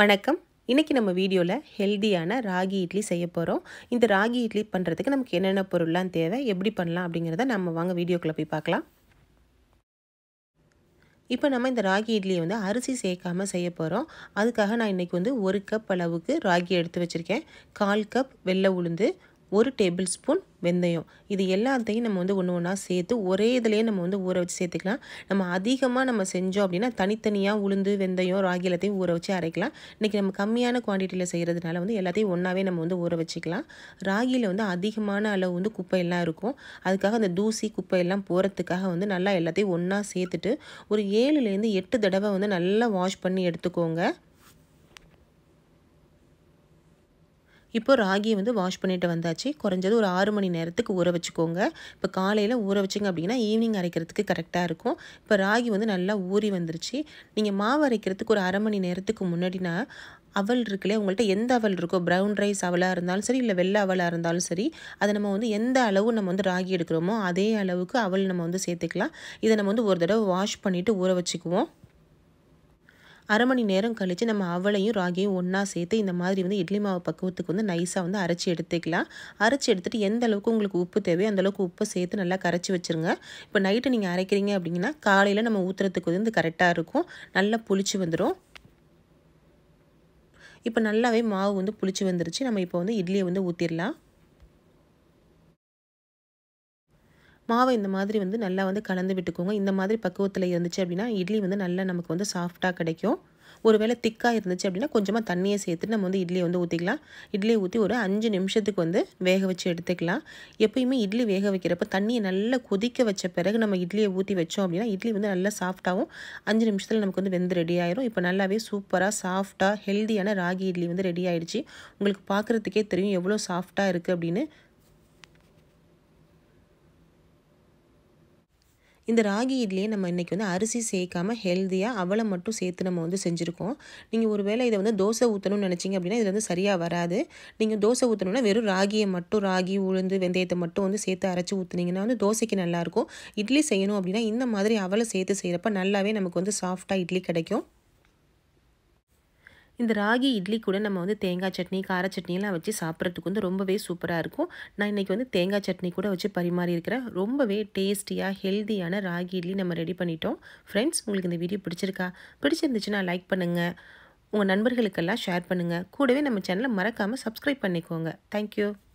வணக்கம் இன்றைக்கி நம்ம வீடியோவில் ஹெல்தியான ராகி இட்லி செய்ய போகிறோம் இந்த ராகி இட்லி பண்ணுறதுக்கு நமக்கு என்னென்ன பொருள்லாம் தேவை எப்படி பண்ணலாம் அப்படிங்கிறத நம்ம வாங்க வீடியோக்குள்ளே போய் பார்க்கலாம் இப்போ நம்ம இந்த ராகி இட்லியை வந்து அரிசி சேர்க்காமல் செய்ய போகிறோம் அதுக்காக நான் இன்றைக்கி வந்து ஒரு கப் அளவுக்கு ராகி எடுத்து வச்சுருக்கேன் கால் கப் வெள்ளை உளுந்து ஒரு டேபிள் ஸ்பூன் வெந்தயம் இது எல்லாத்தையும் நம்ம வந்து ஒன்று ஒன்றா சேர்த்து ஒரே இதுலேயே நம்ம வந்து ஊற வச்சு சேர்த்துக்கலாம் நம்ம அதிகமாக நம்ம செஞ்சோம் அப்படின்னா தனித்தனியாக உளுந்து வெந்தயம் ராகி எல்லாத்தையும் ஊற வச்சு அரைக்கலாம் இன்றைக்கி நம்ம கம்மியான குவான்டிட்டியில் செய்கிறதுனால வந்து எல்லாத்தையும் ஒன்றாவே நம்ம வந்து ஊற வச்சுக்கலாம் ராகியில் வந்து அதிகமான அளவு வந்து குப்பையெல்லாம் இருக்கும் அதுக்காக அந்த தூசி குப்பையெல்லாம் போகிறதுக்காக வந்து நல்லா எல்லாத்தையும் ஒன்றா சேர்த்துட்டு ஒரு ஏழுலேருந்து எட்டு தடவை வந்து நல்லா வாஷ் பண்ணி எடுத்துக்கோங்க இப்போ ராகியை வந்து வாஷ் பண்ணிட்டு வந்தாச்சு குறைஞ்சது ஒரு ஆறு மணி நேரத்துக்கு ஊற வச்சுக்கோங்க இப்போ காலையில் ஊற வச்சிங்க அப்படின்னா ஈவினிங் அரைக்கிறதுக்கு கரெக்டாக இருக்கும் இப்போ ராகி வந்து நல்லா ஊறி வந்துருச்சு நீங்கள் மாவு அரைக்கிறதுக்கு ஒரு அரை மணி நேரத்துக்கு முன்னாடினா அவல் இருக்குல்லையே உங்கள்கிட்ட எந்த அவல் இருக்கோ ப்ரௌன் ரைஸ் அவலாக இருந்தாலும் சரி இல்லை வெள்ளை அவலாக இருந்தாலும் சரி அதை நம்ம வந்து எந்த அளவு நம்ம வந்து ராகி எடுக்கிறோமோ அதே அளவுக்கு அவல் நம்ம வந்து சேர்த்துக்கலாம் இதை நம்ம வந்து ஒரு தடவை வாஷ் பண்ணிவிட்டு ஊற வச்சுக்குவோம் அரை மணி நேரம் கழித்து நம்ம அவளையும் ராகியும் ஒன்றா சேர்த்து இந்த மாதிரி வந்து இட்லி மாவு பக்குவத்துக்கு வந்து நைஸாக வந்து அரைச்சி எடுத்துக்கலாம் அரைச்சி எடுத்துகிட்டு எந்த அளவுக்கு உங்களுக்கு உப்பு தேவையோ அந்தளவுக்கு உப்பை சேர்த்து நல்லா கரைச்சி வச்சுருங்க இப்போ நைட்டு நீங்கள் அரைக்கிறீங்க அப்படிங்கன்னா காலையில் நம்ம ஊற்றுறதுக்கு வந்து கரெக்டாக இருக்கும் நல்லா புளிச்சு வந்துடும் இப்போ நல்லாவே மாவு வந்து புளிச்சு வந்துருச்சு நம்ம இப்போ வந்து இட்லியை வந்து ஊற்றிடலாம் மாவை இந்த மாதிரி வந்து நல்லா வந்து கலந்து விட்டுக்கோங்க இந்த மாதிரி பக்குவத்தில் இருந்துச்சு அப்படின்னா இட்லி வந்து நல்லா நமக்கு வந்து சாஃப்டாக கிடைக்கும் ஒருவேளை திக்காக இருந்துச்சு அப்படின்னா கொஞ்சமாக தண்ணியை சேர்த்துட்டு நம்ம வந்து இட்லியை வந்து ஊற்றிக்கலாம் இட்லியை ஊற்றி ஒரு அஞ்சு நிமிஷத்துக்கு வந்து வேக வச்சு எடுத்துக்கலாம் எப்பயுமே இட்லி வேக வைக்கிறப்ப தண்ணியை நல்லா கொதிக்க வச்ச பிறகு நம்ம இட்லியை ஊற்றி வச்சோம் அப்படின்னா இட்லி வந்து நல்லா சாஃப்டாகவும் அஞ்சு நிமிஷத்தில் நமக்கு வந்து வெந்து ரெடி ஆயிரும் இப்போ நல்லாவே சூப்பராக சாஃப்டாக ஹெல்த்தியான ராகி இட்லி வந்து ரெடி ஆயிடுச்சு உங்களுக்கு பார்க்குறதுக்கே தெரியும் எவ்வளோ சாஃப்டாக இருக்குது அப்படின்னு இந்த ராகி இட்லியை நம்ம இன்றைக்கி வந்து அரிசி சேர்க்காமல் ஹெல்த்தியாக அவளை மட்டும் சேர்த்து நம்ம வந்து செஞ்சுருக்கோம் நீங்கள் ஒரு வேளை இதை வந்து தோசை ஊற்றணும்னு நினச்சிங்க அப்படின்னா இது வந்து சரியாக வராது நீங்கள் தோசை ஊற்றணும்னா வெறும் ராகியை மட்டும் ராகி உளுந்து வெந்தயத்தை மட்டும் வந்து சேர்த்து அரைச்சி ஊற்றுனீங்கன்னா வந்து தோசைக்கு நல்லாயிருக்கும் இட்லி செய்யணும் அப்படின்னா இந்த மாதிரி அவளை சேர்த்து செய்கிறப்ப நல்லாவே நமக்கு வந்து சாஃப்டாக இட்லி கிடைக்கும் இந்த ராகி இட்லி கூட நம்ம வந்து தேங்காய் சட்னி கார சட்னியெல்லாம் வச்சு சாப்பிட்றதுக்கு வந்து ரொம்பவே சூப்பராக இருக்கும் நான் இன்றைக்கி வந்து தேங்காய் சட்னி கூட வச்சு பரிமாறி இருக்கிறேன் ரொம்பவே டேஸ்டியாக ஹெல்த்தியான ராகி இட்லி நம்ம ரெடி பண்ணிட்டோம் ஃப்ரெண்ட்ஸ் உங்களுக்கு இந்த வீடியோ பிடிச்சிருக்கா பிடிச்சிருந்துச்சுன்னா லைக் பண்ணுங்கள் உங்கள் நண்பர்களுக்கெல்லாம் ஷேர் பண்ணுங்கள் கூடவே நம்ம சேனலை மறக்காமல் சப்ஸ்கிரைப் பண்ணிக்கோங்க தேங்க்யூ